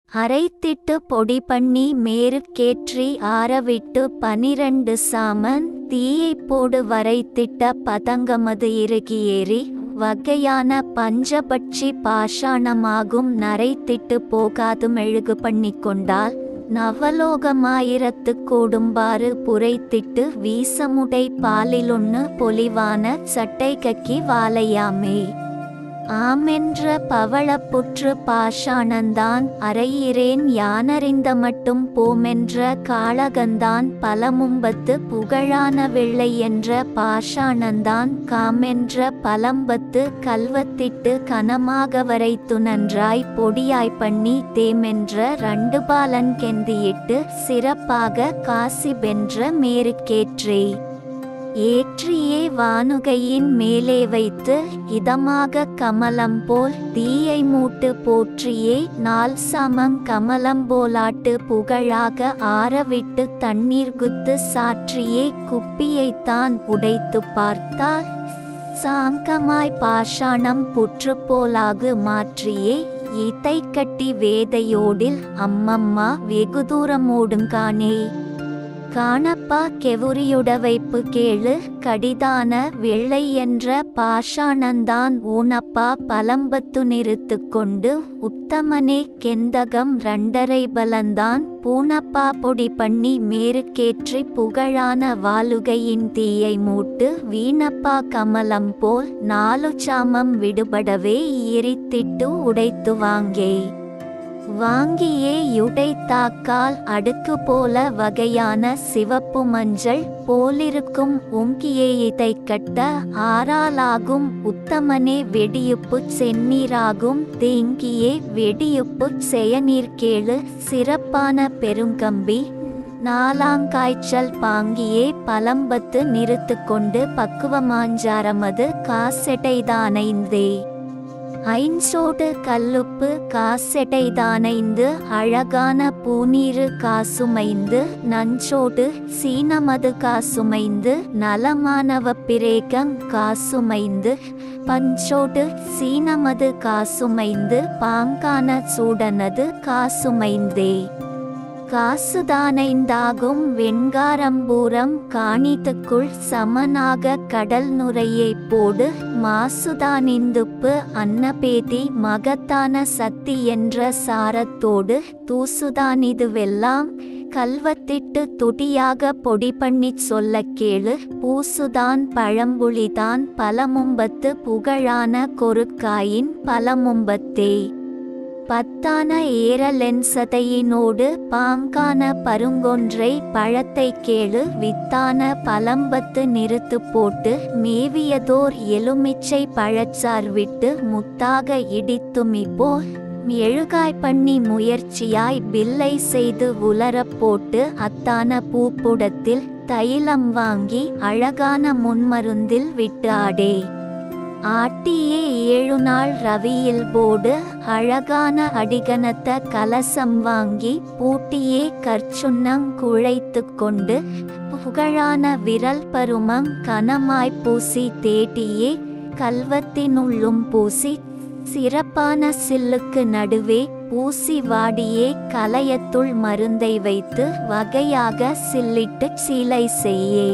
அரைத்திட்டு பொடி பண்ணி மேருக்கேற்றி ஆறவிட்டு பனிரண்டு சாமன் தீயைப் போடு வரைத்திட்ட பதங்கமது இறுகியேறி வகையான பஞ்சபட்சி பாஷாணமாகும் நரைத்திட்டு போகாது மெழுகு பண்ணிக்கொண்டால் நவலோகமாயிரத்து கூடும்பாறு புரைத்திட்டு வீசமுடை பாலிலொன்னு பொலிவான சட்டை கக்கி வாலையாமே ஆமென்ற பவளப்புற்று பாஷாணந்தான் அறையிறேன் யானறிந்த மட்டும் போமென்ற காளகந்தான் பலமும்பத்து புகழான வெள்ளை என்ற பாஷாணந்தான் காமென்ற பலம்பத்து கல்வத்திட்டு கனமாக வரைத்து நன்றாய் பொடியாய் பண்ணி தேமென்ற ரண்டு பாலன் கெந்தியிட்டு சிறப்பாக காசி வென்ற மேருக்கேற்றே ஏற்றியே வானுகையின் மேலே வைத்து இதமாக கமலம் போல் தீயை மூட்டு போற்றியே நாள் சமம் கமலம் போலாட்டு புகழாக ஆறவிட்டு தண்ணீர் குத்து சாற்றியே குப்பியைத்தான் உடைத்து பார்த்தால் சாங்கமாய் பாஷாணம் புற்று போலாகு மாற்றியே இத்தை கட்டி வேதையோடில் அம்மம்மா வெகு தூரமோடுங்கானே காணப்பா கெவுரியுட வைப்பு கேளு கடிதான வெள்ளை என்ற பாஷாணந்தான் ஊனப்பா பலம்பத்து நிறுத்து கொண்டு உத்தமனே கெந்தகம் ரண்டரை பலந்தான் பூனப்பா பொடி பண்ணி மேருக்கேற்றி புகழான வாலுகையின் தீயை மூட்டு வீணப்பா கமலம் போல் நாலு சாமம் விடுபடவே எரித்திட்டு உடைத்து வாங்கே வாங்கியே யுடைத்தாக்கால் அடுக்கு போல வகையான சிவப்பு மஞ்சள் போலிருக்கும் உங்கியே இதை கட்ட ஆறாலாகும் உத்தமனே வெடியுப்பு செந்நீராகும் தேங்கியே வெடியுப்பு செயநீர் கேளு சிறப்பான பெருங்கம்பி நாலாங்காய்ச்சல் பாங்கியே பலம்பத்து நிறுத்து கொண்டு பக்குவமாஞ்சாரமது காசெட்டைதானைந்தே ஐஞ்சோடு கல்லுப்பு காசெட்டைதானைந்து அழகான பூநீரு காசுமைந்து நஞ்சோடு சீனமது காசுமைந்து நலமானவ பிரேகம் காசுமைந்து பஞ்சோடு சீனமது காசுமைந்து பாங்கான சூடனது காசுமைந்தே காசுதானைந்தாகும் வெண்காரம்பூரம் காணித்துக்குள் சமனாக கடல் நுரையைப் போடு மாசுதானிந்துப்பு அன்னபேதி மகத்தான சக்தி என்ற சாரத்தோடு தூசுதானிதுவெல்லாம் கல்வத்திட்டு துடியாக பொடி பண்ணிச் சொல்ல கேளு பூசுதான் பழம்புளிதான் பலமும்பத்து புகழான கொருக்காயின் பலமும்பத்தே பத்தான ஏரலென்சதையினோடு பாங்கான பருங்கொன்றை பழத்தை கேளு வித்தான பலம்பத்து நிறுத்து போட்டு மேவியதோர் எலுமிச்சை பழச்சார் விட்டு முத்தாக இடித்துமி போல் எழுகாய் பண்ணி முயற்சியாய் பில்லை செய்து உலரப் போட்டு அத்தான பூப்புடத்தில் தைலம் வாங்கி அழகான முன்மருந்தில் விட்டு ஆடே ஆட்டியே ஏழு நாள் ரவியில் போடு அழகான அடிகனத்த கலசம் வாங்கி பூட்டியே கற்சுண்ணம் குழைத்து கொண்டு புகழான விரல் பருமம் கனமாய் பூசி தேட்டியே கல்வத்தினுள்ளும் பூசி சிறப்பான சில்லுக்கு நடுவே பூசி வாடியே கலையத்துள் மருந்தை வைத்து வகையாக சில்லிட்டு சீலை செய்யே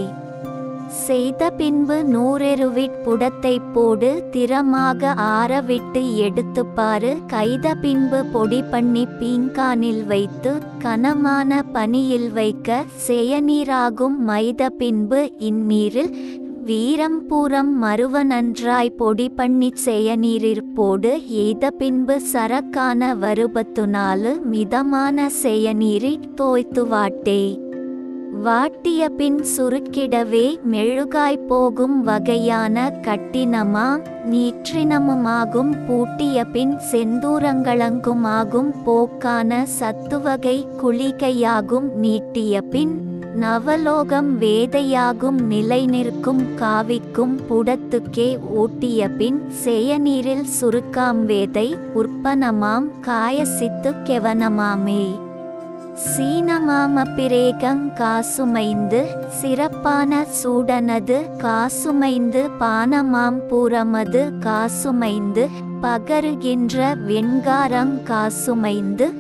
செய்த பின்பு நூறெருவிட் புடத்தை போடு திறமாக ஆறவிட்டு எடுத்து பாரு கைத பின்பு பொடி பண்ணி பீங்கானில் வைத்து கனமான பனியில் வைக்க செயநீராகும் மைத பின்பு இந்நீரில் வீரம் பூரம் மருவ நன்றாய் பொடி பண்ணி செயநீரிற்போடு எய்த பின்பு சரக்கான வருபத்து நாலு மிதமான செயநீரி தோய்த்து வாட்டே வாட்டிய பின் சுருக்கிடவே மெழுகாய் போகும் வகையான கட்டினமா நீற்றினமுமாகும் பூட்டிய பின் செந்தூரங்களங்குமாகும் போக்கான சத்துவகை குளிகையாகும் நீட்டிய பின் நவலோகம் வேதையாகும் நிலை நிற்கும் காவிக்கும் புடத்துக்கே ஊட்டிய பின் செயநீரில் சுருக்காம் வேதை உற்பனமாம் காயசித்து கெவனமாமே சீனமாம பிரேகம் காசுமைந்து சிறப்பான சூடனது காசுமைந்து பானமாம் பூரமது காசுமைந்து பகருகின்ற வெண்காரம் காசுமைந்து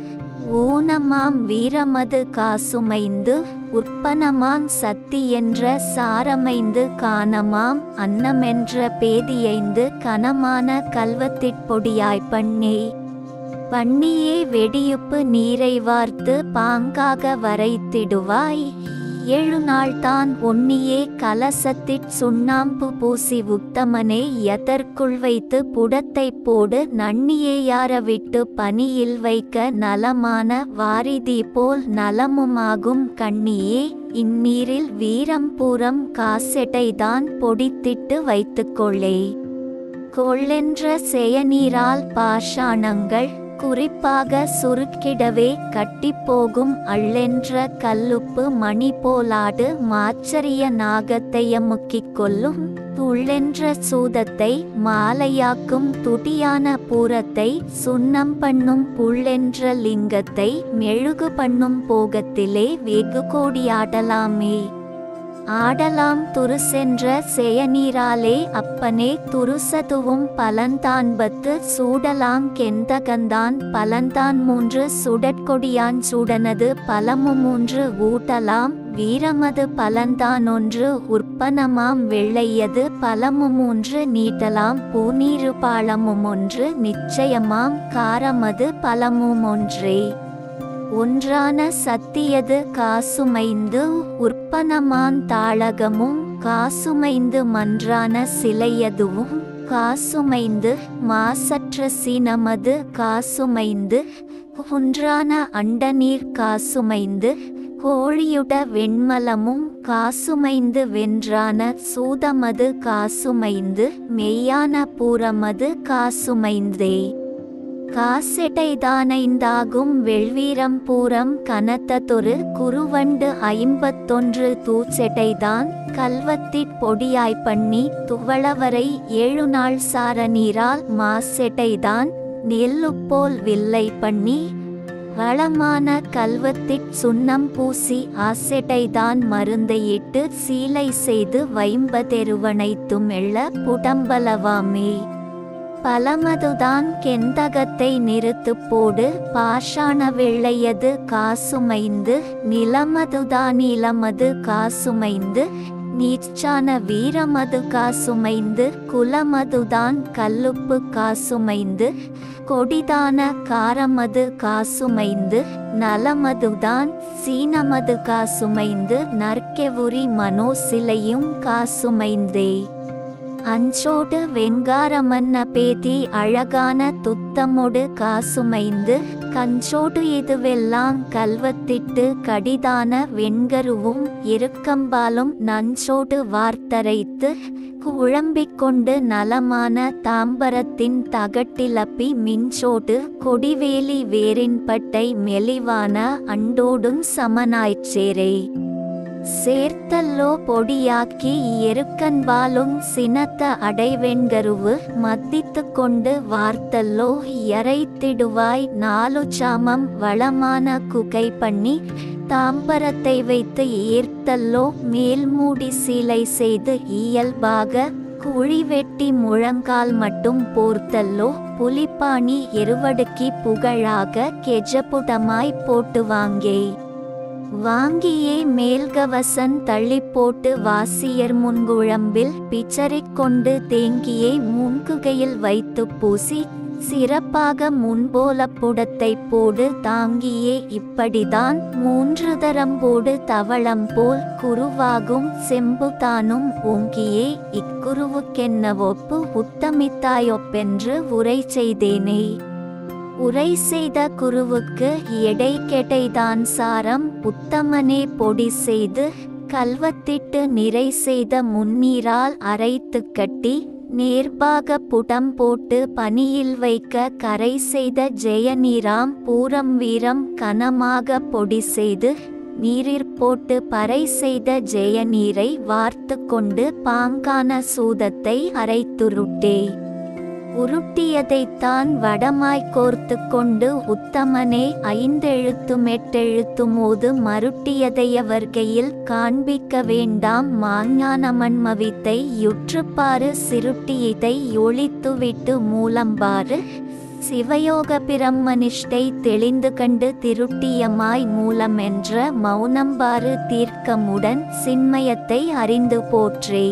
ஊனமாம் வீரமது காசுமைந்து உற்பனமாம் சத்தி என்ற சாரமைந்து காணமாம் அன்னமென்ற பேதியைந்து கனமான கல்வத்திற்பொடியாய் பண்ணே பண்ணியே வெடியுப்பு நீரை வார்த்து பாங்காக வரைத்திடுவாய் ஏழு நாள்தான் ஒன்னியே கலசத்திற் சுண்ணாம்பு பூசி உத்தமனே எதற்குள் வைத்து புடத்தை போடு நன்னியே யார விட்டு பனியில் வைக்க நலமான வாரிதி போல் நலமுமாகும் கண்ணியே இந்நீரில் வீரம் பூரம் காசெட்டைதான் பொடித்திட்டு வைத்துக்கொள்ளே கொள்ளென்ற செயநீரால் பாஷாணங்கள் குறிப்பாக சுருக்கிடவே கட்டிப்போகும் அள்ளென்ற கல்லுப்பு மணி போலாடு மாச்சரிய நாகத்தையமுக்கிக் கொள்ளும் துள்ளென்ற சூதத்தை மாலையாக்கும் துடியான பூரத்தை சுண்ணம் பண்ணும் புள்ளென்ற லிங்கத்தை மெழுகு பண்ணும் போகத்திலே வெகு கோடியாடலாமே ஆடலாம் துருசென்ற செயநீராலே அப்பனே துருசதுவும் பலந்தான்பத்து சூடலாங் கெந்தகந்தான் பலந்தான் மூன்று சுடற்கொடியான் சூடனது பலமு மூன்று ஊட்டலாம் வீரமது பலந்தானொன்று உற்பனமாம் வெள்ளையது பலமு மூன்று நீட்டலாம் பூநீரு பாலமும் ஒன்று நிச்சயமாம் காரமது பலமும் ஒன்றே ஒன்றான சத்தியது காசுமைந்து உற்பனமான் தாளகமும் காசுமைந்து மன்றான சிலையதுவும் காசுமைந்து மாசற்ற சீனமது காசுமைந்து ஒன்றான அண்டநீர் காசுமைந்து கோழியுட வெண்மலமும் காசுமைந்து வென்றான சூதமது காசுமைந்து மெய்யான பூரமது காசுமைந்தே காசெட்டைதானைந்தாகும் வெள்வீரம் பூரம் கனத்ததொரு குருவண்டு ஐம்பத்தொன்று தூச்செட்டைதான் கல்வத்திற் பொடியாய் பண்ணி துவளவரை ஏழு நாள் சார நீரால் மாசெட்டைதான் நெல்லுப்போல் வில்லை பண்ணி வளமான கல்வத்திற் சுண்ணம் பூசி ஆசெட்டைதான் மருந்தையிட்டு சீலை செய்து வைம்பதெருவனைத்தும் எள்ள புடம்பலவாமே பலமதுதான் கெந்தகத்தை நிறுத்து போடு பாஷாண வெள்ளையது காசுமைந்து நிலமதுதான் இளமது காசுமைந்து நீச்சான வீரமது காசுமைந்து குலமதுதான் கல்லுப்பு காசுமைந்து கொடிதான காரமது காசுமைந்து நலமதுதான் சீனமது காசுமைந்து நற்கெவுரி மனோசிலையும் காசுமைந்தே அஞ்சோடு வெங்காரமன்ன பேதி அழகான துத்தமொடு காசுமைந்து கஞ்சோடு இதுவெல்லாம் கல்வத்திட்டு கடிதான வெண்கருவும் இருக்கம்பாலும் நஞ்சோடு வார்த்தரைத்து குழம்பிக் கொண்டு நலமான தாம்பரத்தின் தகட்டிலப்பி மிஞ்சோடு கொடிவேலி வேரின்பட்டை மெலிவான அண்டோடும் சமனாய்ச்சேரே சேர்த்தல்லோ பொடியாக்கி எருக்கன்பாலும் சினத்த அடைவெண்கருவு மத்தித்து கொண்டு வார்த்தல்லோ எறைத்திடுவாய் நாலு சாமம் வளமான குகை பண்ணி தாம்பரத்தை வைத்து ஏர்த்தல்லோ மேல்மூடி சீலை செய்து இயல்பாக குழி வெட்டி முழங்கால் மட்டும் போர்த்தல்லோ புலிப்பாணி எருவடுக்கி புகழாக கெஜப்புடமாய் போட்டு வாங்கே வாங்கியே மேல்கவசன் தள்ளி போட்டு வாசியர் முன்குழம்பில் பிச்சரிக் கொண்டு தேங்கியை முன்குகையில் வைத்து பூசி சிறப்பாக முன்போல புடத்தை போடு தாங்கியே இப்படிதான் மூன்று தரம் போடு தவளம் போல் குருவாகும் செம்பு தானும் ஓங்கியே இக்குருவுக்கென்னவொப்பு உத்தமித்தாயொப்பென்று உரை செய்தேனே உரை செய்த குருவுக்கு எடை கெடைதான் சாரம் உத்தமனே பொடி செய்து கல்வத்திட்டு நிறை செய்த முன்னீரால் அரைத்து கட்டி நேர்பாக புடம் போட்டு பனியில் வைக்க கரை செய்த ஜெயநீராம் பூரம் வீரம் கனமாக பொடி செய்து நீரிற் போட்டு பறை செய்த ஜெயநீரை வார்த்து கொண்டு பாங்கான சூதத்தை அரைத்துருட்டே உருட்டியதைத்தான் வடமாய் கோர்த்து கொண்டு உத்தமனே ஐந்தெழுத்துமெட்டெழுத்துமோது மருட்டியதையவர்கையில் காண்பிக்க வேண்டாம் மாஞானமன்மவித்தை யுற்றுப்பாறு சிருட்டியதை ஒழித்துவிட்டு மூலம்பாறு சிவயோக பிரம்மனிஷ்டை தெளிந்து கண்டு திருட்டியமாய் மூலமென்ற மௌனம்பாறு தீர்க்கமுடன் சின்மயத்தை அறிந்து போற்றே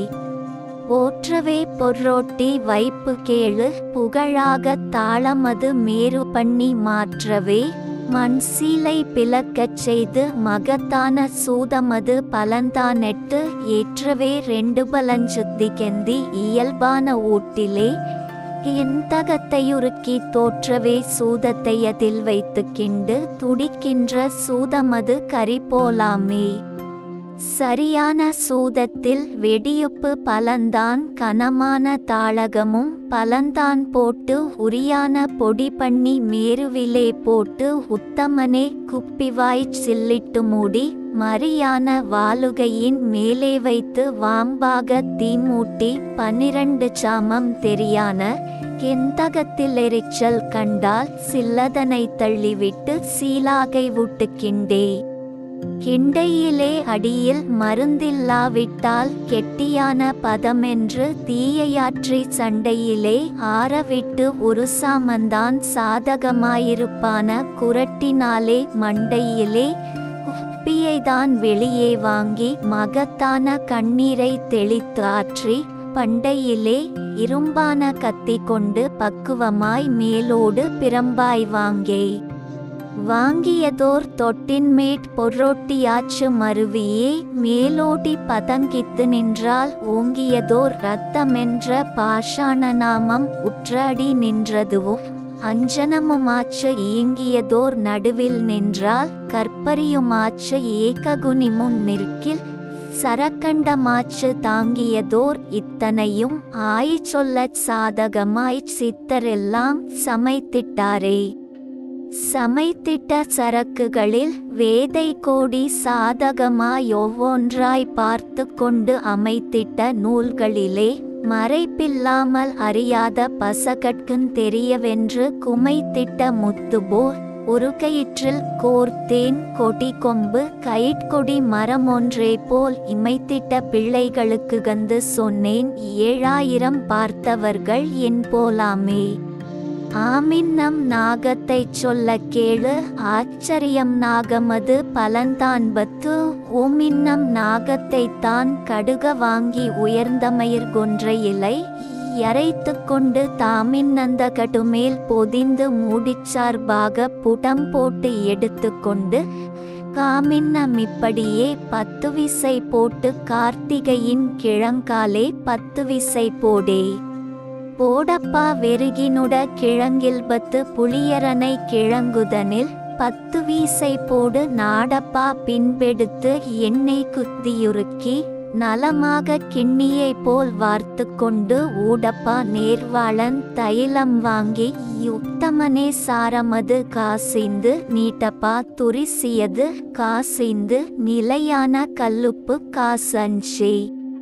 போற்றவே பொருளோட்டி வைப்பு கேளு புகழாக தாளமது மேரு பண்ணி மாற்றவே மண் சீலை பிளக்கச் செய்து மகத்தான சூதமது பலந்தானெட்டு ஏற்றவே ரெண்டு பலஞ்சுத்திகெந்தி இயல்பான ஊட்டிலே எந்தகத்தையுருக்கி தோற்றவே சூதத்தை அதில் வைத்து கிண்டு துடிக்கின்ற சூதமது கரி போலாமே சரியான சூதத்தில் வெடியுப்பு பலந்தான் கனமான தாளகமும் பலந்தான் போட்டு உரியான பொடி பண்ணி மேருவிலே போட்டு உத்தமனே குப்பிவாய் சில்லிட்டு மூடி மரியான வாலுகையின் மேலே வைத்து வாம்பாக தீமூட்டி பன்னிரண்டு சாமம் தெரியான கெந்தகத்தில் எரிச்சல் கண்டால் சில்லதனை தள்ளிவிட்டு சீலாகை விட்டுக்கிண்டே கிண்டையிலே அடியில் மருந்தில்லாவிட்டால் கெட்டியான பதமென்று தீயையாற்றி சண்டையிலே ஆறவிட்டு ஒரு சாமந்தான் சாதகமாயிருப்பான குரட்டினாலே மண்டையிலே குப்பியைதான் வெளியே வாங்கி மகத்தான கண்ணீரை தெளித்து ஆற்றி பண்டையிலே இரும்பான கத்தி கொண்டு பக்குவமாய் மேலோடு பிரம்பாய் வாங்கே வாங்கியதோர் தொட்டின்மேட் பொருட்டியாச்சு மருவியே மேலோடி பதங்கித்து நின்றால் ஓங்கியதோர் ரத்தமென்ற பாஷாண நாமம் உற்றடி நின்றதுவும் அஞ்சனமுமாச்சு ஈங்கியதோர் நடுவில் நின்றால் கற்பரியுமாச்சு ஏககுனி முன் நிற்கில் சரக்கண்டமாச்சு தாங்கியதோர் இத்தனையும் ஆய் சொல்லச் சாதகமாய்ச் சித்தரெல்லாம் சமைத்திட்டாரே சமைத்திட்ட சரக்குகளில் வேதை கோடி சாதகமாய் ஒவ்வொன்றாய் பார்த்து கொண்டு அமைத்திட்ட நூல்களிலே மறைப்பில்லாமல் அறியாத பசகட்குன் தெரியவென்று குமைத்திட்ட முத்துபோர் ஒரு கயிற்றில் கோர்த்தேன் கொடி கொம்பு கயிற்கொடி மரம் ஒன்றே போல் இமைத்திட்ட பிள்ளைகளுக்கு கந்து சொன்னேன் ஏழாயிரம் பார்த்தவர்கள் என் போலாமே ஆமின் நம் நாகத்தைச் சொல்ல கேளு ஆச்சரியம் நாகமது பலந்தான்பத்து ஓமின்னம் நாகத்தைத்தான் கடுக வாங்கி உயர்ந்தமயிர் கொன்ற இலை யரைத்து கொண்டு தாமின் அந்த கடுமேல் பொதிந்து மூடிச்சார்பாக புடம் போட்டு எடுத்துக்கொண்டு காமின்னம் இப்படியே பத்து விசை போட்டு கார்த்திகையின் கிழங்காலே பத்து விசை போடே போடப்பா வெறுகினுட கிழங்கில் பத்து புளியரனை கிழங்குதனில் பத்து வீசை போடு நாடப்பா பின்பெடுத்து எண்ணெய் குத்தியுருக்கி நலமாக கிண்ணியை போல் வார்த்து கொண்டு ஊடப்பா நேர்வாளன் தைலம் வாங்கி யுத்தமனே சாரமது காசிந்து நீட்டப்பா துரிசியது காசிந்து நிலையான கல்லுப்பு காசஞ்சே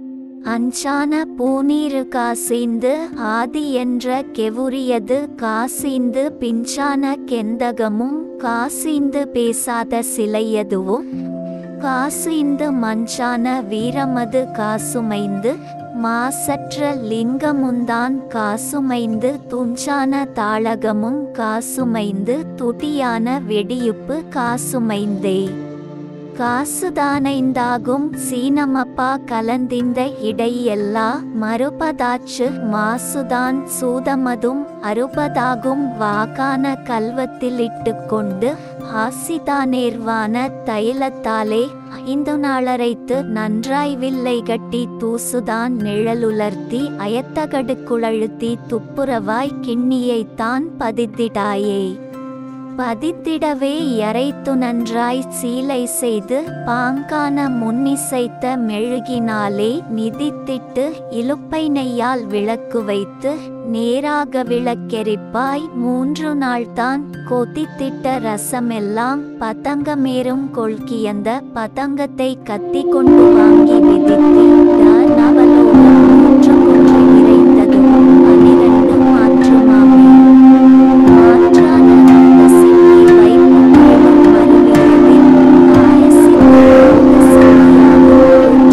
அஞ்சான பூநீரு காசிந்து ஆதி என்ற கெவுரியது காசிந்து பிஞ்சான கெந்தகமும் காசிந்து பேசாத சிலையதுவும் காசிந்து மஞ்சான வீரமது காசுமைந்து மாசற்ற லிங்கமுந்தான் காசுமைந்து துஞ்சான தாளகமும் காசுமைந்து துடியான வெடியுப்பு காசுமைந்தே காசுதானைந்தாகும் சீனமப்பா கலந்திந்த இடையெல்லா மறுபதாச்சு மாசுதான் சூதமதும் அறுபதாகும் வாகான கல்வத்திலிட்டு கொண்டு ஆசிதானேர்வான தைலத்தாலே ஐந்து நாளரைத்து நன்றாய் வில்லை கட்டி தூசுதான் நிழலுலர்த்தி அயத்தகடு குழழுத்தி துப்புரவாய் கிண்ணியைத்தான் பதித்திடாயே பதித்திடவே யரைத்து நன்றாய் சீலை செய்து பாங்கான முன்னிசைத்த மெழுகினாலே நிதித்திட்டு இலுப்பை நெய்யால் விளக்கு வைத்து நேராக விளக்கெரிப்பாய் மூன்று நாள்தான் கொதித்திட்ட ரசமெல்லாம் பதங்கமேறும் கொள்கியந்த பதங்கத்தை கத்தி கொண்டு வாங்கி விதித்து நவலோகம் ஒன்று கொன்று இறைத்ததும் பனிரெண்டு மாற்றுமாமே மாற்றான அந்த சிந்தி வைப்பு மேலும் மறுவியதில் ஆயசித்த அந்த சிந்தியாகும்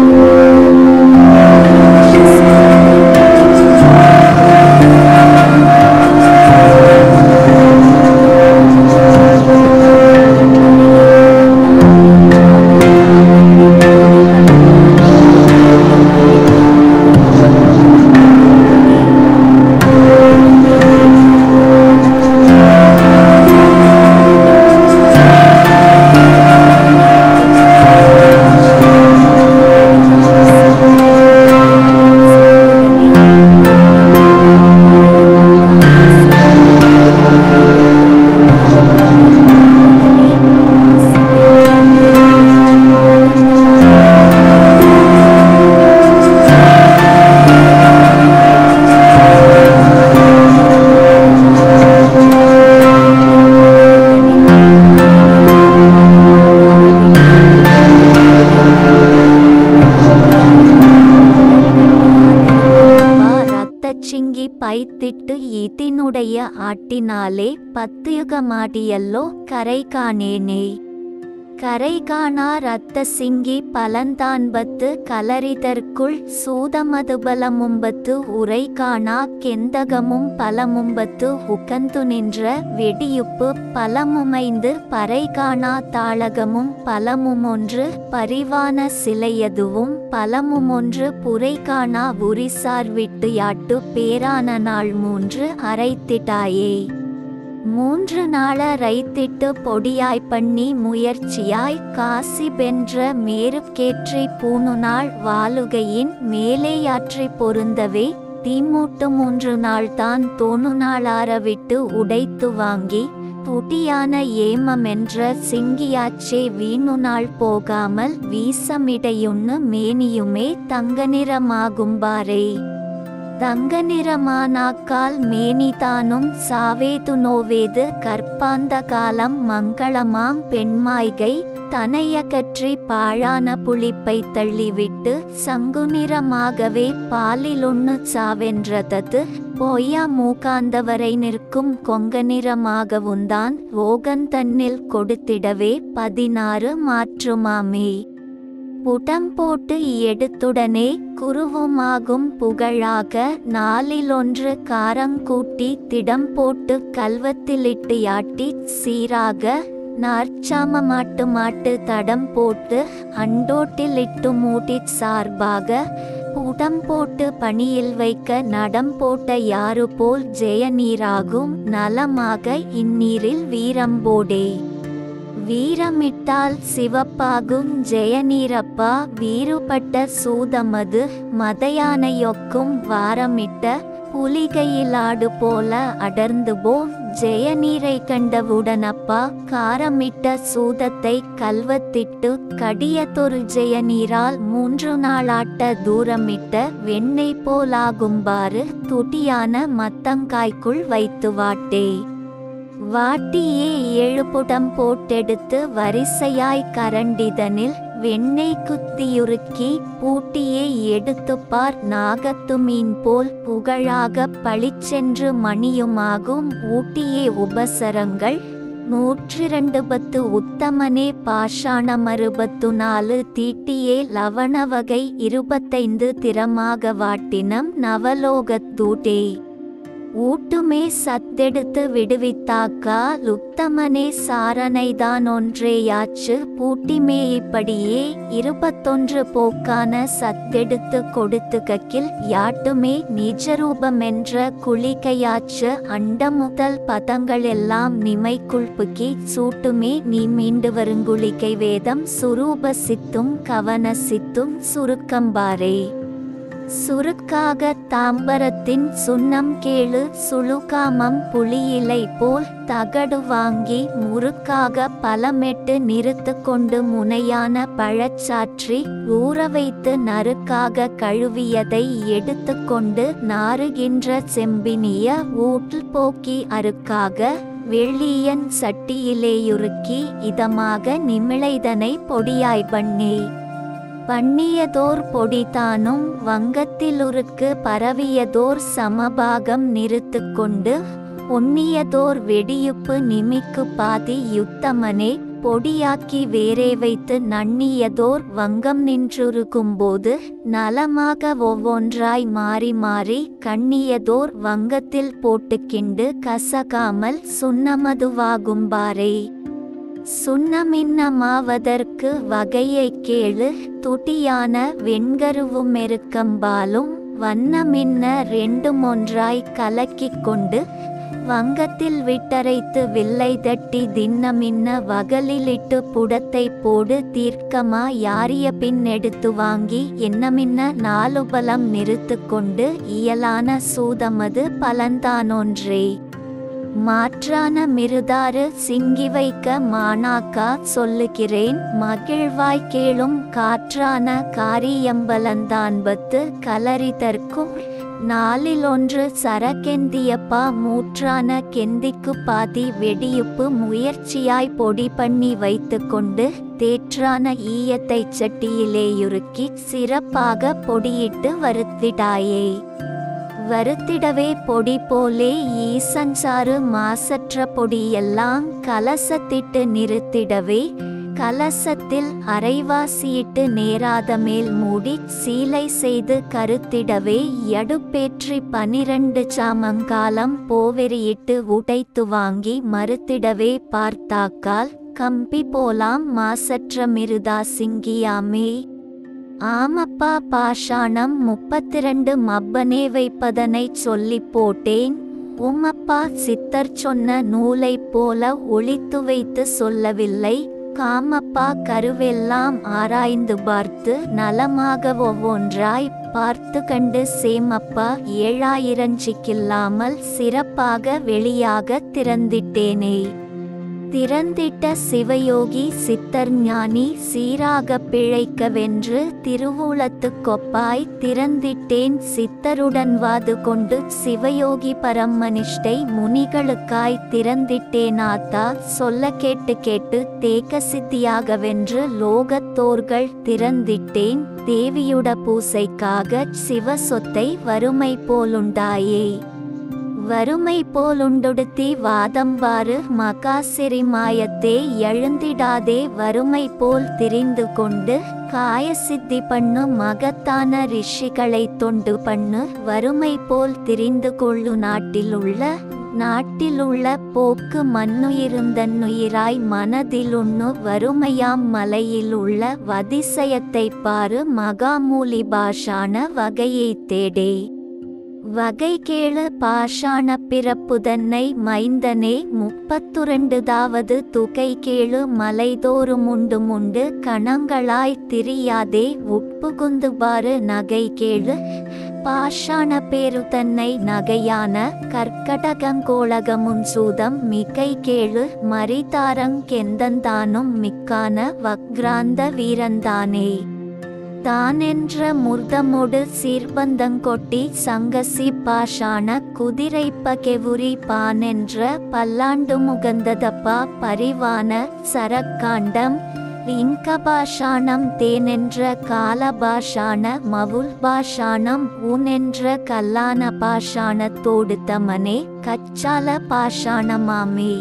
ஒன்றான அரைத்திட்டு இதனுடைய ஆட்டினாலே பத்துயுகமாடியல்லோ கரை காணேனே கரை காணா ரத்த சிங்கி பலந்தான்பத்து கலரிதற்குள் சூதமதுபலமும்பத்து உரை காணா கெந்தகமும் பலமும்பத்து உகந்து நின்ற வெடியுப்பு பலமுமைந்து பறை காணா தாளகமும் பலமுமொன்று பரிவான சிலையதுவும் பலமுமொன்று புரை காணா உரிசார் விட்டு யாட்டு பேரான நாள் மூன்று அரைத்திட்டாயே மூன்று நாள ரைத்திட்டு பொடியாய் பண்ணி முயற்சியாய் காசி பென்ற மேருக்கேற்றி பூணுநாள் வாலுகையின் மேலேயாற்றி பொருந்தவே தீமூட்டு மூன்று நாள் தான் தோணு நாளார விட்டு உடைத்து வாங்கி துடியான ஏமமென்ற சிங்கியாச்சே வீணு நாள் போகாமல் வீசமிடையுண்ணு மேனியுமே தங்க நிறமாகும்பாரே தங்க நிறமானாக்கால் மேனிதானும் சாவேது நோவேது கற்பாந்த காலம் மங்களமாம் பெண்மாய்கை தனைய கற்றி பாழான புளிப்பை தள்ளிவிட்டு சங்கு நிறமாகவே பாலிலொன்னு சாவென்றதது பொய்யா மூக்காந்தவரை நிற்கும் கொங்க நிறமாகவுந்தான் ஓகன் தன்னில் கொடுத்திடவே பதினாறு மாற்றுமாமே புடம் போட்டு எடுத்துடனே குருவுமாகும் புகழாக நாளிலொன்று காரங்கூட்டி திடம் போட்டு கல்வத்திலிட்டு யாட்டி சீராக நார்ச்சாம மாட்டு மாட்டு தடம் போட்டு அண்டோட்டிலிட்டு மூட்டி சார்பாக புடம் போட்டு பணியில் வைக்க நடம் போட்ட யாரு போல் ஜெய நீராகும் நலமாக இந்நீரில் வீரம்போடே வீரமிட்டால் சிவப்பாகும் ஜெயநீரப்பா வீறுபட்ட சூதமது மதயானையொக்கும் வாரமிட்ட புலிகையிலாடு போல அடர்ந்து போ ஜெயநீரை கண்டவுடனப்பா காரமிட்ட சூதத்தை கல்வத்திட்டு கடியதொரு ஜெயநீரால் மூன்று நாளாட்ட தூரமிட்ட வெண்ணெய் போலாகும்பாறு துடியான மத்தங்காய்க்குள் வைத்து வாட்டே வாட்டியே ஏழுபுடம் போட்டெடுத்து வரிசையாய் கரண்டிதனில் வெண்ணெய் குத்தியுருக்கி பூட்டியே எடுத்துப்பார் நாகத்து மீன் போல் புகழாக பளிச்சென்று மணியுமாகும் ஊட்டியே உபசரங்கள் நூற்றிரண்டு பத்து உத்தமனே பாஷாணம் அறுபத்து நாலு தீட்டியே லவண வகை இருபத்தைந்து திறமாக வாட்டினம் நவலோகத்தூட்டே ஊட்டுமே சத்தெடுத்து விடுவித்தாக்கா லுத்தமனே சாரனைதான் ஒன்றேயாச்சு பூட்டிமே இப்படியே இருபத்தொன்று போக்கான சத்தெடுத்து கொடுத்து கக்கில் யாட்டுமே நிஜரூபமென்ற குளிகையாச்சு அண்ட முதல் பதங்கள் எல்லாம் நிமைக்குள் புக்கி சூட்டுமே நீ மீண்டு வருங்குளிகை வேதம் சுரூப சித்தும் கவன சித்தும் சுருக்கம்பாரே சுருக்காக தாம்பரத்தின் சுண்ணம் கேளு சுளுகாமம் புளியிலை போல் தகடு வாங்கி முறுக்காக பலமெட்டு நிறுத்து கொண்டு முனையான பழச்சாற்றி ஊற வைத்து நறுக்காக கழுவியதை எடுத்துக்கொண்டு நாறுகின்ற செம்பினிய ஊட்டில் போக்கி அறுக்காக வெள்ளியன் சட்டியிலேயுருக்கி இதமாக நிமிழைதனை பொடியாய் பண்ணே பண்ணியதோர் பொடிதானும் வங்கத்திலுருக்கு பரவியதோர் சமபாகம் நிறுத்து கொண்டு ஒன்னியதோர் வெடியுப்பு நிமிக்கு பாதி யுத்தமனே பொடியாக்கி வேறே வைத்து நன்னியதோர் வங்கம் நின்றுருக்கும்போது நலமாக ஒவ்வொன்றாய் மாறி மாறி கண்ணியதோர் வங்கத்தில் போட்டு கிண்டு கசகாமல் சுண்ணமதுவாகும்பாரே சுண்ணமின்னமாவதற்கு வகையை கேளு துட்டியான வெண்கருவுமெருக்கம்பாலும் வண்ணமின்ன ரெண்டுமொன்றாய் கலக்கிக் கொண்டு வங்கத்தில் விட்டரைத்து வில்லை தட்டி தின்னமின்ன வகலிலிட்டு புடத்தை போடு தீர்க்கமா யாரிய பின் எடுத்து வாங்கி என்னமின்ன நாலுபலம் நிறுத்து கொண்டு இயலான சூதமது பலந்தானொன்றே மாற்றான மிருதாறு சிங்கி வைக்க மானாக்கா சொல்லுகிறேன் மகிழ்வாய் கேளும் காற்றான காரியம்பலந்தான்பத்து கலரிதற்கும் நாளில் ஒன்று சரக்கெந்தியப்பா மூற்றான கெந்திக்கு பாதி வெடியுப்பு முயற்சியாய் பொடி பண்ணி வைத்துக்கொண்டு தேற்றான ஈயத்தை சட்டியிலேயுருக்கி சிறப்பாக பொடியிட்டு வருத்திடாயே வருத்திடவே பொடி போலே ஈசஞ்சாறு மாசற்ற பொடியெல்லாம் கலசத்திட்டு நிறுத்திடவே கலசத்தில் அரைவாசியிட்டு நேராத மேல் மூடி சீலை செய்து கருத்திடவே யடுப்பேற்றி பனிரண்டு சாமங்காலம் போவெறியிட்டு உடைத்து வாங்கி மறுத்திடவே பார்த்தாக்கால் கம்பி போலாம் மாசற்ற மிருதா சிங்கியாமே ஆமப்பா பாஷாணம் முப்பத்திரண்டு மப்பனே வைப்பதனை சொல்லிப் போட்டேன் உம்மப்பா சித்தர் சொன்ன நூலைப் போல ஒளித்து வைத்து சொல்லவில்லை காமப்பா கருவெல்லாம் ஆராய்ந்து பார்த்து நலமாக ஒவ்வொன்றாய் பார்த்து கண்டு சேமப்பா ஏழாயிரஞ்சிக்கில்லாமல் சிறப்பாக வெளியாக திறந்திட்டேனே திறந்திட்ட சிவயோகி சித்தர் ஞானி சீராக பிழைக்கவென்று திருவூலத்துக் கொப்பாய் திறந்திட்டேன் சித்தருடன் வாது கொண்டு சிவயோகி பரமனிஷ்டை முனிகளுக்காய் திறந்திட்டேனாத்தா சொல்ல கேட்டு கேட்டு தேக்க சித்தியாகவென்று லோகத்தோர்கள் திறந்திட்டேன் தேவியுட பூசைக்காக சிவ சொத்தை வறுமை போலுண்டாயே வறுமை போலுண்டுடுத்தி வாதம்பாறு மகாசிரி மாயத்தே எழுந்திடாதே வறுமை போல் திரிந்து கொண்டு காய சித்தி பண்ணு மகத்தான ரிஷிகளை தொண்டு பண்ணு வறுமை போல் திரிந்து கொள்ளு நாட்டிலுள்ள நாட்டிலுள்ள போக்கு மண்ணுயிருந்தன்னுயிராய் மனதிலுண்ணு வறுமையாம் மலையிலுள்ள வதிசயத்தை பாரு மகாமூலி பாஷான வகையைத் தேடே வகை கேளு பாஷாண பிறப்புதன்னை மைந்தனே முப்பத்துரண்டுதாவது துகை கேளு மலைதோறும் உண்டு முண்டு கணங்களாய் திரியாதே உட்புகுந்து பாரு நகை கேளு பாஷாண பேரு தன்னை நகையான கற்கடகங்கோளகமுன் சூதம் மிகை கேளு மரிதாரங்கெந்தந்தானும் மிக்கான வக்ராந்த வீரந்தானே தானென்ற முர்தமொடு சீர்பந்தங்கொட்டி சங்கசி பாஷாண குதிரைப்ப கெவுரி பானென்ற பல்லாண்டு முகந்ததப்பா பரிவான சரக்காண்டம் இங்கபாஷாணம் தேனென்ற காலபாஷாண மவுல் பாஷாணம் ஊனென்ற கல்லான பாஷாணத்தோடு தமனே கச்சால பாஷாணமாமே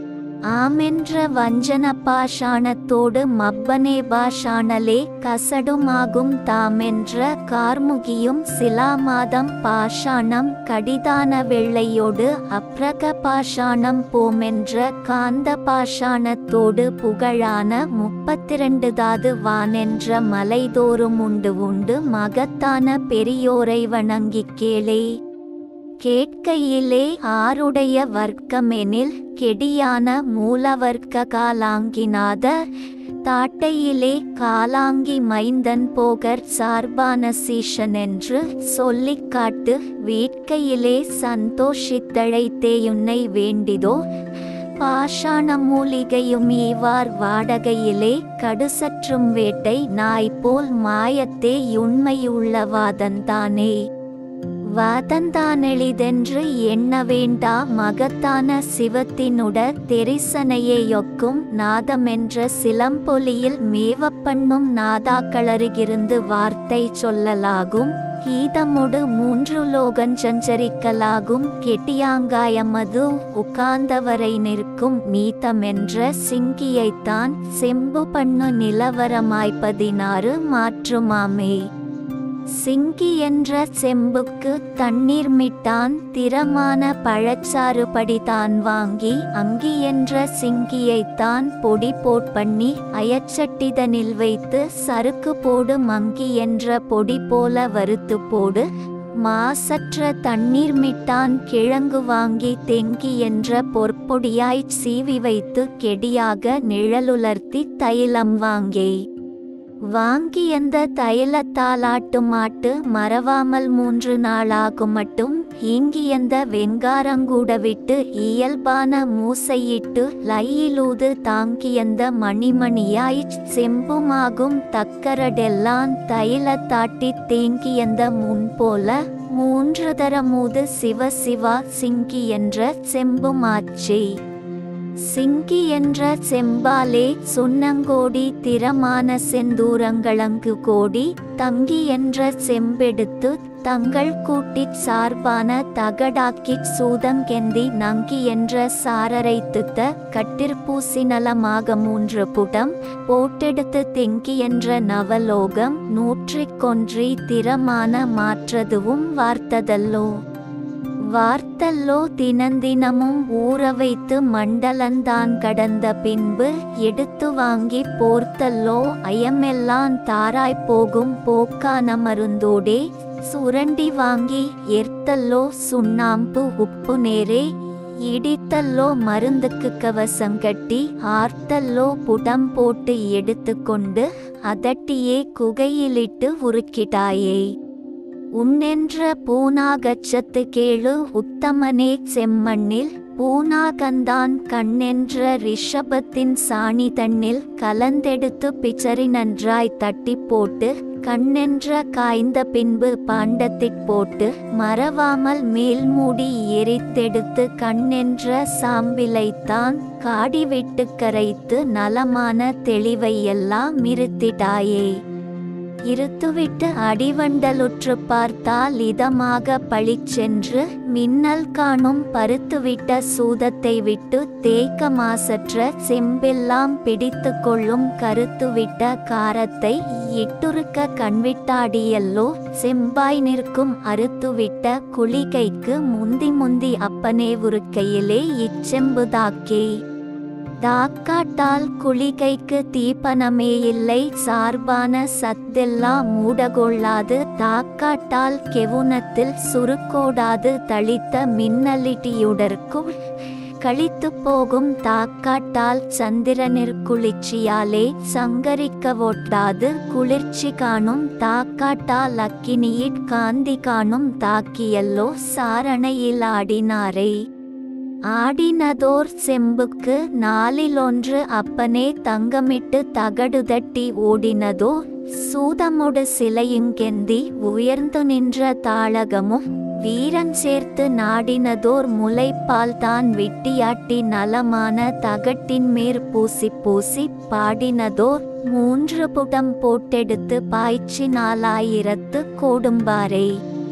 ஆமென்ற வஞ்சன பாஷாணத்தோடு மப்பனே பாஷாணலே கசடுமாகும் தாமென்ற கார்முகியும் சிலாமாதம் பாஷாணம் கடிதான வெள்ளையோடு அப்ரக பாஷாணம் போமென்ற காந்த பாஷாணத்தோடு புகழான முப்பத்திரண்டு தாது வானென்ற மலைதோறும் உண்டு உண்டு மகத்தான பெரியோரை வணங்கிக் கேளே கேட்கையிலே ஆருடைய வர்க்கமெனில் கெடியான மூலவர்க்க காலாங்கினாத தாட்டையிலே காலாங்கி மைந்தன் போகர் சார்பான சீஷன் என்று சொல்லிக் காட்டு வேட்கையிலே சந்தோஷித்தழைத்தேயுன்னை வேண்டிதோ பாஷாண மூலிகையும் ஈவார் வாடகையிலே கடுசற்றும் வேட்டை நாய் போல் மாயத்தே உண்மையுள்ளவாதந்தானே வாதந்தானெளிதென்று எண்ண வேண்டா மகத்தான சிவத்தினுட தெரிசனையேயொக்கும் நாதமென்ற சிலம்பொலியில் மேவப்பண்ணும் நாதாக்களருகிருந்து வார்த்தை சொல்லலாகும் கீதமொடு மூன்று லோகஞ்சஞ்சரிக்கலாகும் கெட்டியாங்காயமது உகாந்தவரை நிற்கும் நீத்தமென்ற சிங்கியைத்தான் செம்பு பண்ணு நிலவரமாய்ப்பதினாறு மாற்றுமாமே சிங்கி என்ற செம்புக்கு தண்ணீர் மிட்டான் திறமான பழச்சாறு படிதான் வாங்கி அங்கி என்ற சிங்கியைத்தான் பொடி போட் பண்ணி அயச்சட்டிதனில் வைத்து சறுக்கு போடு மங்கி என்ற பொடி போல வறுத்து போடு மாசற்ற தண்ணீர் மிட்டான் கிழங்கு வாங்கி தெங்கி என்ற பொற்பொடியாய்ச் சீவி வைத்து கெடியாக நிழலுலர்த்தி தைலம் வாங்கே வாங்கி எந்த தைலத்தாலாட்டு மாட்டு மறவாமல் மூன்று நாளாகும் மட்டும் ஈங்கி எந்த வெண்காரங்கூட விட்டு இயல்பான மூசையிட்டு லையிலூது தாங்கியந்த மணிமணியாய் செம்புமாகும் தக்கரடெல்லான் தைலத்தாட்டி தேங்கியந்த முன்போல மூன்று தரமூது சிவ சிவா சிங்கி என்ற செம்புமாச்சே சிங்கி என்ற செம்பாலே சுண்ணங்கோடி திறமான செந்தூரங்களங்கு கோடி தங்கி என்ற செம்பெடுத்து தங்கள் கூட்டிற் சார்பான தகடாக்கிச் சூதங்கெந்தி நங்கி என்ற சாரரைத்துத்த கட்டிற்பூசி நலமாக மூன்று புடம் போட்டெடுத்து தெங்கி என்ற நவலோகம் நூற்றிக் கொன்றி திறமான மாற்றதுவும் வார்த்ததல்லோ வார்த்தல்லோ தினந்தினமும் ஊற வைத்து மண்டலந்தான் கடந்த பின்பு எடுத்து வாங்கி போர்த்தல்லோ அயமெல்லாம் தாராய் போகும் போக்கான மருந்தோடே சுரண்டி வாங்கி எர்த்தல்லோ சுண்ணாம்பு உப்பு நேரே இடித்தல்லோ மருந்துக்கு கவசம் கட்டி ஆர்த்தல்லோ புடம் போட்டு எடுத்துக்கொண்டு அதட்டியே குகையிலிட்டு உருக்கிட்டாயே உன்னென்ற பூனாகச்சத்து கேளு உத்தமனே செம்மண்ணில் பூனாகந்தான் கண்ணென்ற ரிஷபத்தின் சாணி தன்னில் கலந்தெடுத்து பிச்சரி நன்றாய் தட்டி போட்டு கண்ணென்ற காய்ந்த பின்பு பாண்டத்திற் போட்டு மறவாமல் மேல்மூடி எரித்தெடுத்து கண்ணென்ற சாம்பிலைத்தான் காடிவிட்டு கரைத்து நலமான தெளிவையெல்லாம் மிருத்திட்டாயே இருத்துவிட்டு அடிவண்டலுற்று பார்த்தால் இதமாக பளிச்சென்று மின்னல் காணும் பருத்துவிட்ட சூதத்தை விட்டு தேக்க மாசற்ற செம்பெல்லாம் பிடித்து கொள்ளும் கருத்துவிட்ட காரத்தை இட்டுருக்க கண்விட்டாடியல்லோ செம்பாய் நிற்கும் அறுத்துவிட்ட குளிகைக்கு முந்தி முந்தி அப்பனே உருக்கையிலே இச்செம்புதாக்கே தாக்காட்டால் குளிகைக்கு தீப்பனமே இல்லை சார்பான சத்தெல்லாம் மூடகொள்ளாது தாக்காட்டால் கெவுனத்தில் சுருக்கோடாது தளித்த மின்னலிட்டியுடற்கும் கழித்து போகும் தாக்காட்டால் சந்திரனிற்குளிர்ச்சியாலே சங்கரிக்கவொட்டாது குளிர்ச்சி காணும் தாக்காட்டால் அக்கினியிற் காந்தி காணும் தாக்கியல்லோ சாரணையில் ஆடினாரே ஆடினதோர் செம்புக்கு நாளிலொன்று அப்பனே தங்கமிட்டு தகடுதட்டி ஓடினதோ சூதமொடு சிலையுங்கெந்தி உயர்ந்து நின்ற தாளகமும் வீரன் சேர்த்து நாடினதோர் முளைப்பால் தான் விட்டியாட்டி நலமான தகட்டின் மேற் பூசி பூசி பாடினதோர் மூன்று புடம் போட்டெடுத்து பாய்ச்சினாலாயிரத்து கோடும்பாரே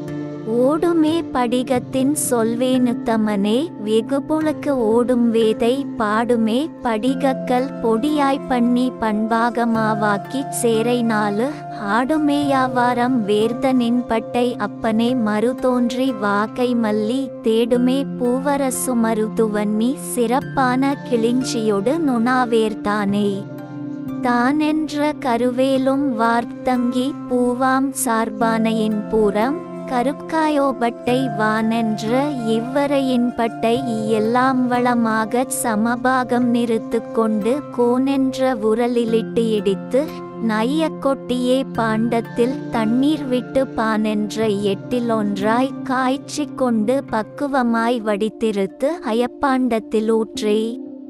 ஓடுமே படிகத்தின் சொல்வேனுத்தமனே வெகுபுழுக்கு ஓடும் வேதை பாடுமே படிகக்கல் பொடியாய் பண்ணி பண்பாகமாவாக்கி சேரை நாலு ஆடுமேயாவாரம் வேர்தனின் பட்டை அப்பனே மறு தோன்றி வாக்கை மல்லி தேடுமே பூவரசு மருதுவன்னி சிறப்பான கிளிஞ்சியொடு நுணாவேர்தானே தானென்ற கருவேலும் வார்த்தங்கி பூவாம் சார்பானையின் பூரம் கருக்காயோபட்டை வானென்ற இவ்வரையின் பட்டை எல்லாம் வளமாகச் சமபாகம் நிறுத்து கொண்டு கோனென்ற உரலிலிட்டு இடித்து நைய கொட்டியே பாண்டத்தில் தண்ணீர் விட்டு பானென்ற எட்டிலொன்றாய் காய்ச்சிக் கொண்டு பக்குவமாய் வடித்திருத்து அயப்பாண்டத்தில் ஊற்றே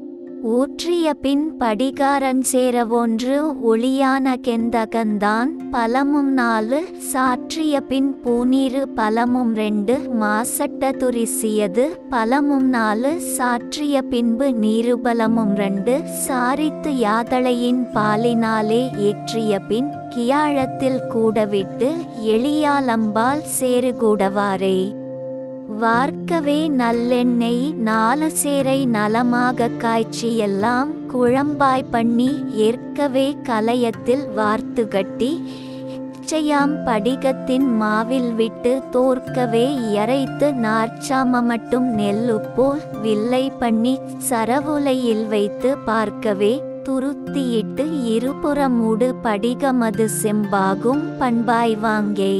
ஊற்றிய பின் படிகாரன் சேரவொன்று ஒளியான கெந்தகந்தான் பலமும் நாலு சாற்றிய பின் பூநீரு பலமும் ரெண்டு மாசட்ட துரிசியது பலமும் நாலு சாற்றிய பின்பு நீருபலமும் ரெண்டு சாரித்து யாதளையின் பாலினாலே ஏற்றிய பின் கியாழத்தில் கூடவிட்டு எளியாலம்பால் சேருகூடவாரே வார்க்கவே நல்லெண்ணெய் நாலு சேரை நலமாக காய்ச்சி எல்லாம் குழம்பாய் பண்ணி ஏற்கவே கலயத்தில் வார்த்து கட்டி இச்சையாம் படிகத்தின் மாவில் விட்டு தோற்கவே இறைத்து நார்ச்சாம மட்டும் நெல்லு போல் வில்லை பண்ணி சரவுலையில் வைத்து பார்க்கவே துருத்தியிட்டு இருபுறமூடு படிகமது செம்பாகும் பண்பாய் வாங்கே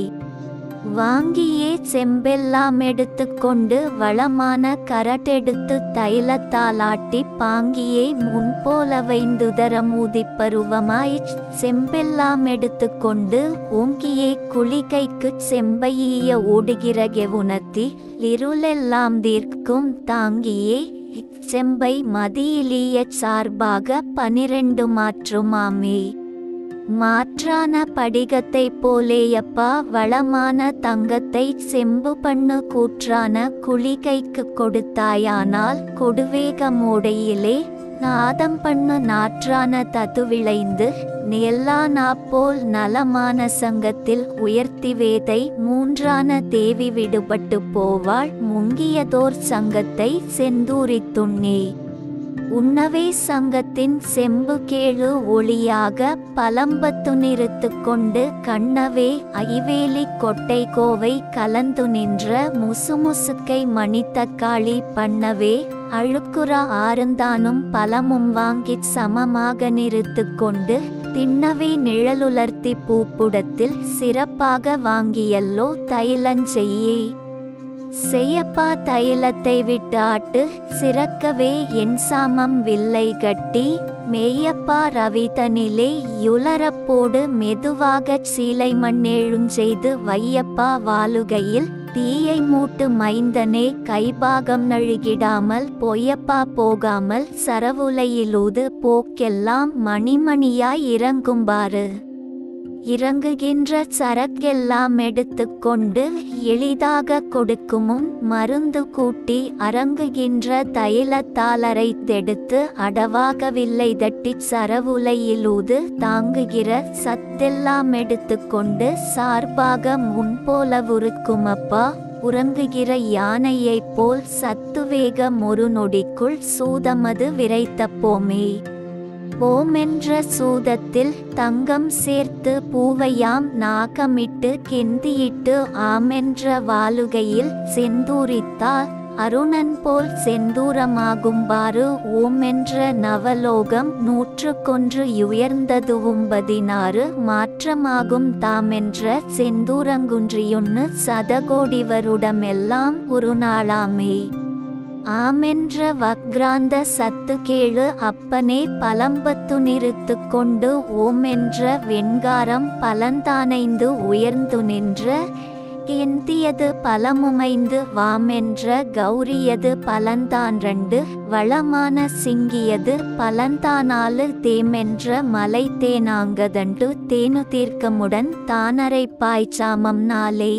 வாங்கியே செம்பெல்லாம் எடுத்துக்கொண்டு வளமான கரட்டெடுத்து தைலத்தாலாட்டி பாங்கியே முன்போல வைந்துதரம் ஊதிப்பருவமாய் செம்பெல்லாம் எடுத்துக்கொண்டு ஓங்கியே குளிகைக்கு செம்பைய ஓடுகிற கெவுனத்தி இருளெல்லாம் தீர்க்கும் தாங்கியே செம்பை மதியிலிய சார்பாக பனிரெண்டு மாற்றுமாமே மாற்றான படிகத்தை போலேயப்பா வளமான தங்கத்தை செம்பு பண்ணு கூற்றான குளிகைக்கு கொடுத்தாயானால் கொடுவேகமோடையிலே நாதம் பண்ணு நாற்றான தது விளைந்து நெல்லா நாப்போல் நலமான சங்கத்தில் உயர்த்தி வேதை மூன்றான தேவி விடுபட்டு போவாள் முங்கியதோர் சங்கத்தை செந்தூரித் துண்ணே உண்ணவே சங்கத்தின் செம்பு கேழு ஒளியாக பலம்பத்து நிறுத்து கொண்டு கண்ணவே ஐவேலி கொட்டை கோவை கலந்து நின்ற முசுமுசுக்கை மணித்தக்காளி பண்ணவே அழுக்குற ஆறுந்தானும் பலமும் வாங்கிச் சமமாக நிறுத்து கொண்டு திண்ணவே நிழலுலர்த்தி பூப்புடத்தில் சிறப்பாக வாங்கியல்லோ தைலஞ்செய்யே செய்யப்பா தைலத்தை விட்டு ஆட்டு சிறக்கவே என் சாமம் வில்லை கட்டி மேயப்பா ரவிதனிலே யுலரப்போடு மெதுவாகச் சீலை மண்ணேழுஞ்செய்து வையப்பா வாலுகையில் தீயை மூட்டு மைந்தனே கைபாகம் நழுகிடாமல் பொய்யப்பா போகாமல் சரவுலையிலூது போக்கெல்லாம் மணிமணியாய் இறங்கும்பாறு இறங்குகின்ற சரக்கெல்லாம் எடுத்துக்கொண்டு எளிதாக கொடுக்குமுன் மருந்து கூட்டி அரங்குகின்ற தைலத்தாலரை தெடுத்து அடவாகவில்லை தட்டிச் சரவுலையிலூது தாங்குகிற சத்தெல்லாம் எடுத்துக்கொண்டு சார்பாக முன்போலவுருக்குமப்பா உறங்குகிற யானையைப் போல் சத்துவேகம் ஒரு நொடிக்குள் சூதமது விரைத்தப்போமே ஓமென்ற சூதத்தில் தங்கம் சேர்த்து பூவையாம் நாகமிட்டு கெந்தியிட்டு ஆமென்ற வாலுகையில் செந்தூரித்தால் அருணன் போல் செந்தூரமாகும்பாறு ஓமென்ற நவலோகம் நூற்றுக்கொன்று உயர்ந்ததுவும் பதினாறு மாற்றமாகும் தாமென்ற செந்தூரங்குன்றியொன்னு சதகோடிவருடமெல்லாம் ஒரு நாளாமே ஆமென்ற வக்ராந்த சத்து கேளு அப்பனே பலம்பத்து நிறுத்து கொண்டு ஓமென்ற வெண்காரம் பலந்தானைந்து உயர்ந்து நின்ற எந்தியது பலமுமைந்து வாமென்ற கௌரியது பலந்தான்றண்டு வளமான சிங்கியது பலந்தானாலு தேமென்ற மலை தேனாங்கதண்டு தேனு தீர்க்கமுடன் தானரை பாய்ச்சாமம் நாளே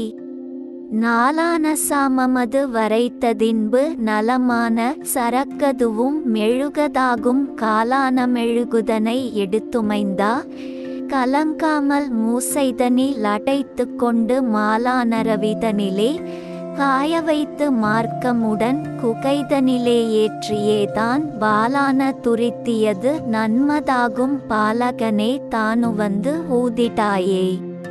நாளான சாமமது வரைத்ததின்பு நலமான சரக்கதுவும் மெழுகதாகும் காலான மெழுகுதனை எடுத்துமைந்தா கலங்காமல் மூசைதனில் அடைத்து கொண்டு மாலானரவிதனிலே காய வைத்து மார்க்கமுடன் குகைதனிலே ஏற்றியேதான் பாலான துரித்தியது நன்மதாகும் பாலகனே தானு வந்து ஊதிட்டாயே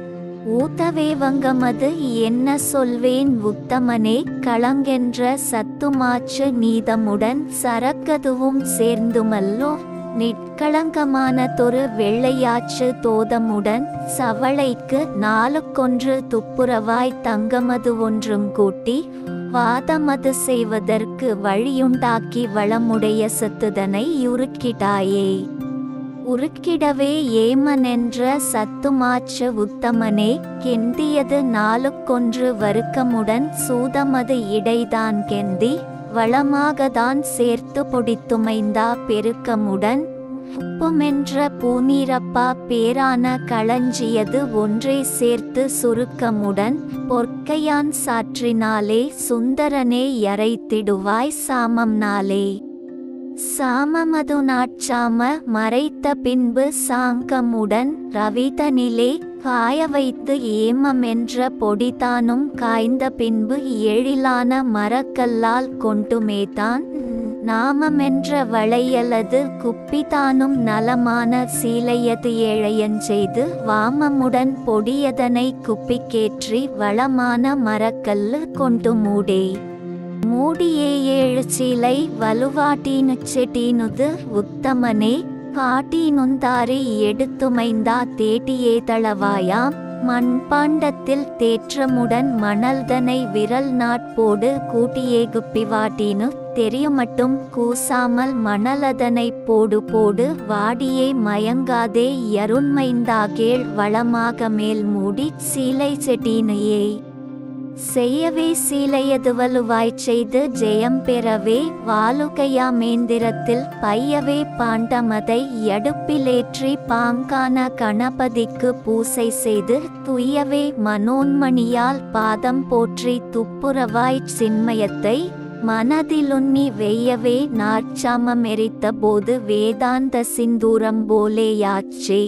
ஊத்தவேவங்கமது என்ன சொல்வேன் உத்தமனே களங்கென்ற சத்துமாச்சு நீதமுடன் சரக்கதுவும் சேர்ந்துமல்லோ நிற்களங்கமான தொரு வெள்ளையாச்சு தோதமுடன் சவளைக்கு நாளுக்கொன்று துப்புரவாய் தங்கமது ஒன்றும் கூட்டி வாதமது செய்வதற்கு வழியுண்டாக்கி வளமுடைய சத்துதனை உருக்கிட்டாயே உருக்கிடவே ஏமனென்ற சத்துமாச்சு உத்தமனே கெந்தியது நாளுக்கொன்று வருக்கமுடன் சூதமது இடைதான் கெந்தி வளமாகதான் சேர்த்து பொடித்துமைந்தா பெருக்கமுடன் உப்புமென்ற பூநீரப்பா பேரான களஞ்சியது ஒன்றே சேர்த்து சுருக்கமுடன் பொற்கையான் சாற்றினாலே சுந்தரனே யரைத்திடுவாய் சாமம் நாளே சாமமது நாட்சாம மறைத்த பின்பு சாங்கமுடன் ரவிதனிலே காய வைத்து ஏமமென்ற பொடிதானும் காய்ந்த பின்பு எழிலான மரக்கல்லால் கொண்டுமேதான் நாமமென்ற வளையலது குப்பிதானும் நலமான சீலையது ஏழையஞ்செய்து வாமமுடன் பொடியதனை குப்பிக்கேற்றி வளமான மரக்கல்லு கொண்டு மூடே மூடியே ஏழு சீலை வலுவாட்டீனு செட்டீனுது உத்தமனே காட்டீனுந்தாரி எடுத்துமைந்தா தேட்டியே தளவாயாம் மண்பாண்டத்தில் தேற்றமுடன் மணல்தனை விரல் நாட்போடு கூட்டியே குப்பிவாட்டினு தெரியுமட்டும் கூசாமல் மணலதனை போடு போடு வாடியே மயங்காதே யருண்மைந்தாகேள் வளமாக மேல் மூடி சீலை செட்டீனையே செய்யவே சீலையது வலுவாய்ச் செய்து ஜெயம் பெறவே வாலுகையாமேந்திரத்தில் பையவே பாண்டமதை எடுப்பிலேற்றி பாங்கான கணபதிக்கு பூசை செய்து துய்யவே மனோன்மணியால் பாதம் போற்றி துப்புரவாய்ச் சின்மயத்தை மனதிலுன்னி வெய்யவே நாற்சாமமெரித்த போது வேதாந்த சிந்தூரம் போலேயாச்சே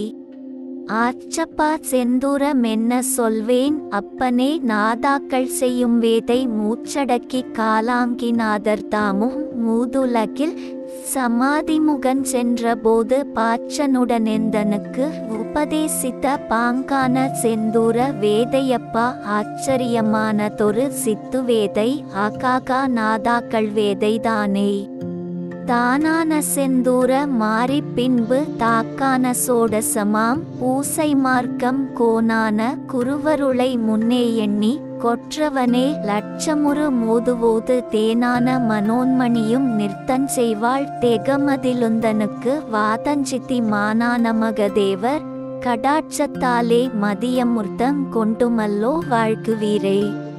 ஆச்சப்பா செந்தூரம் என்ன சொல்வேன் அப்பனே நாதாக்கள் செய்யும் வேதை மூச்சடக்கி காலாங்கிநாதர் தாமும் மூதுலகில் சமாதிமுகன் சென்றபோது பாச்சனுடனெந்தனுக்கு உபதேசித்த பாங்கான செந்தூர வேதையப்பா ஆச்சரியமானதொரு சித்துவேதை ஆகாகா நாதாக்கள் வேதைதானே தானான செந்தூர மாறி பின்பு தாக்கான சோடசமாம் பூசை மார்க்கம் கோனான குருவருளை முன்னே எண்ணி கொற்றவனே லட்சமுறு மோதுவோது தேனான மனோன்மணியும் நிறுத்தஞ்செய்வாள் தெகமதிலுந்தனுக்கு வாதஞ்சித்தி மானான மகதேவர் கடாட்சத்தாலே மதியமுர்த்தங் கொண்டுமல்லோ வாழ்க்குவீரே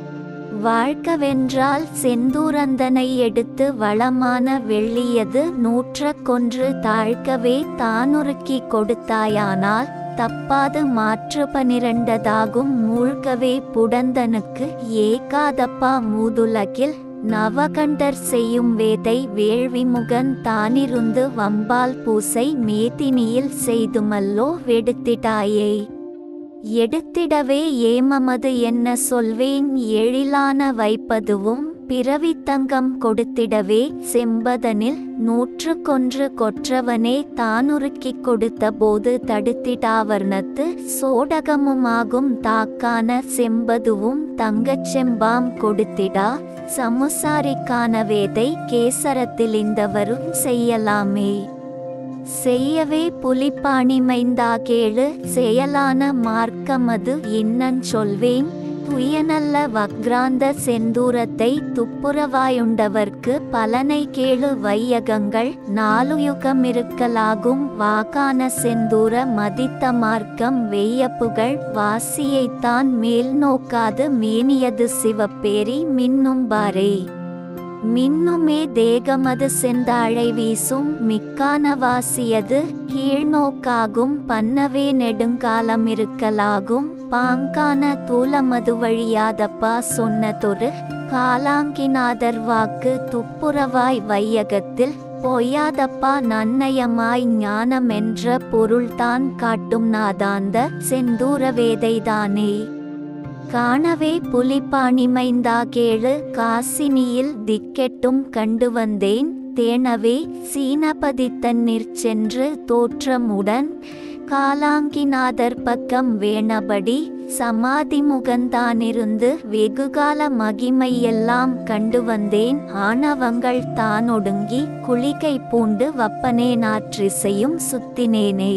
வாழ்க்கவென்றால் செந்தூரந்தனை எடுத்து வளமான வெள்ளியது நூற்ற கொன்று தாழ்க்கவே தானுருக்கி கொடுத்தாயானால் தப்பாது மாற்று பனிரண்டதாகும் மூழ்கவே புடந்தனுக்கு ஏகாதப்பா மூதுலகில் நவகண்டர் செய்யும் வேதை வேள்விமுகன் தானிருந்து வம்பால் பூசை மேதினியில் செய்துமல்லோ வெடுத்திட்டாயே எடுத்திடவே ஏமமது என்ன சொல்வேன் எழிலான வைப்பதுவும் பிறவித்தங்கம் கொடுத்திடவே செம்பதனில் நூற்று கொன்று கொற்றவனே தானுருக்கிக் கொடுத்த போது தடுத்திடாவர்ணத்து சோடகமுமாகும் தாக்கான செம்பதுவும் தங்கச் செம்பாம் கொடுத்திடா சமுசாரிக்கான வேதை கேசரத்திலிந்தவரும் செய்யலாமே செய்யவே புலிப்பாணிமைந்தா கேளு செயலான மார்க்கமது இன்னன் சொல்வேன் துயனல்ல வக்ராந்த செந்தூரத்தை துப்புரவாயுண்டவர்க்கு பலனை கேளு வையகங்கள் நாலுயுகமிருக்கலாகும் வாக்கான செந்தூர மதித்த மார்க்கம் வெய்யப்புகள் வாசியைத்தான் மேல் நோக்காது மேனியது சிவப்பேரி மின்னும் பாரே மின்னுமே தேகமது செந்தாழை வீசும் மிக்கான வாசியது கீழ்நோக்காகும் பன்னவே நெடுங்காலம் இருக்கலாகும் பாங்கான தூலமது வழியாதப்பா சொன்னதொரு காலாங்கிநாதர் வாக்கு துப்புரவாய் வையகத்தில் பொய்யாதப்பா நன்னயமாய் ஞானமென்ற பொருள்தான் காட்டும் நாதாந்த செந்தூர வேதைதானே காணவே புலிப்பாணிமைந்தா கேளு காசினியில் திக்கெட்டும் கண்டு வந்தேன் தேனவே சீனபதித்தன்னிற் சென்று தோற்றமுடன் காலாங்கிநாதர் பக்கம் வேணபடி சமாதி முகந்தானிருந்து வெகுகால மகிமையெல்லாம் கண்டு வந்தேன் ஆணவங்கள் தானொடுங்கி குளிகை பூண்டு வப்பனே நாற்றிசையும் சுத்தினேனே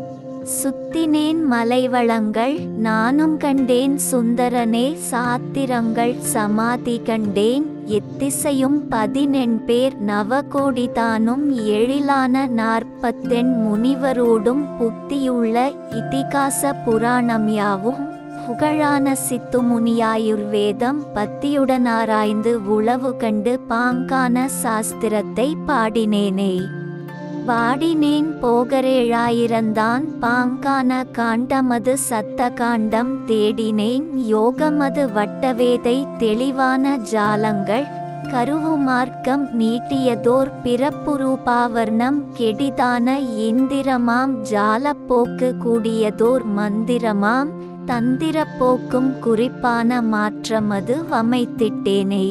சுத்தினேன் மலைவளங்கள் நானும் கண்டேன் சுந்தரனே சாத்திரங்கள் சமாதி கண்டேன் எத்திசையும் பதினெண் பேர் நவகோடி தானும் எழிலான நாற்பத்தெண் முனிவரோடும் புத்தியுள்ள இதிகாச புராணம் யாவும் புகழான சித்துமுனியாயுர்வேதம் பத்தியுடன் ஆராய்ந்து உளவு கண்டு பாங்கான சாஸ்திரத்தை பாடினேனே பாடினேன் போகரேழாயிரந்தான் பாங்கான காண்டமது சத்த காண்டம் தேடினேன் யோகமது வட்டவேதை தெளிவான ஜாலங்கள் கருவு மார்க்கம் நீட்டியதோர் பிறப்புரூபாவர்ணம் கெடிதான இந்திரமாம் ஜாலப்போக்கு கூடியதோர் மந்திரமாம் தந்திரப்போக்கும் குறிப்பான மாற்றமது அமைத்திட்டேனே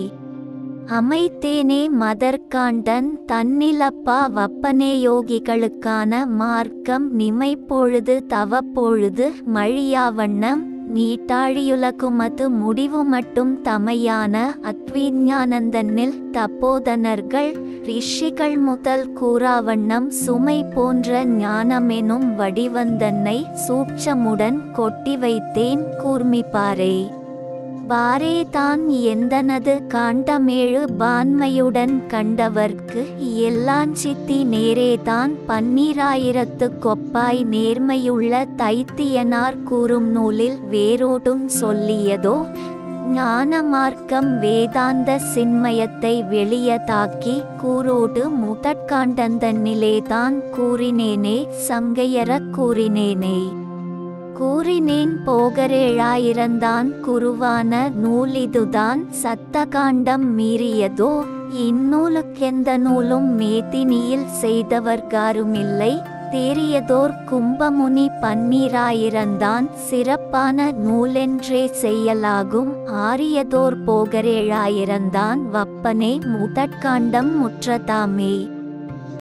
அமைத்தேனே மதர்காண்டன் தன்னிலப்பா வப்பனே யோகிகளுக்கான மார்க்கம் நிமைப்பொழுது தவப்பொழுது மழியாவண்ணம் நீட்டாழியுலகுமது முடிவு மட்டும் தமையான அத்விஞானந்தனில் தப்போதனர்கள் ரிஷிகள் முதல் கூறாவண்ணம் சுமை போன்ற ஞானமெனும் வடிவந்தன்னை சூட்சமுடன் கொட்டி வைத்தேன் கூர்மிப்பாரே பாரே தான் எந்தனது காண்டமேழு பான்மையுடன் கண்டவர்க்கு எல்லாஞ்சித்தி நேரேதான் பன்னீராயிரத்து கொப்பாய் நேர்மையுள்ள தைத்தியனார் கூறும் நூலில் வேரோடும் சொல்லியதோ ஞான மார்க்கம் வேதாந்த சின்மயத்தை வெளியதாக்கி கூரோடு முதற்காண்டந்தன்னிலேதான் கூறினேனே சங்கையறக் கூறினேனே கூறினேன் போகரேழாயிரந்தான் குருவான நூலிதுதான் சத்தகாண்டம் மீறியதோ இந்நூலுக்கெந்த நூலும் மேதினியில் செய்தவர்காருமில்லை தேறியதோர் கும்பமுனி பன்னீராயிரந்தான் சிறப்பான நூலென்றே செய்யலாகும் ஆரியதோர் போகரேழாயிரந்தான் வப்பனே முதற்காண்டம் முற்றதாமே